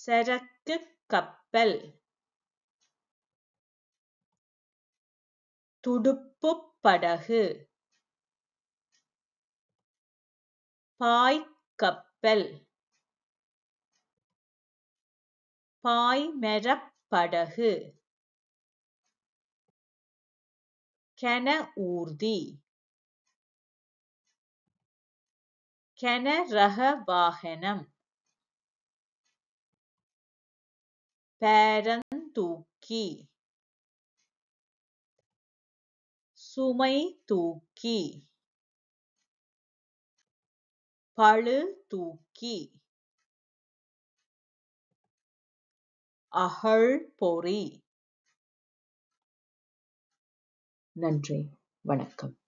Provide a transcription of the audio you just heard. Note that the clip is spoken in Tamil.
சரக்குக் கப்பல் துடுப்புப் படகு பாய்க்கப்பல் பாய்மரப் படகு கன ஊர்தி கனரக வாகனம் பேரந்தூக்கி சுமை தூக்கி பளு தூக்கி அகழ்பொறி நன்றி வணக்கம்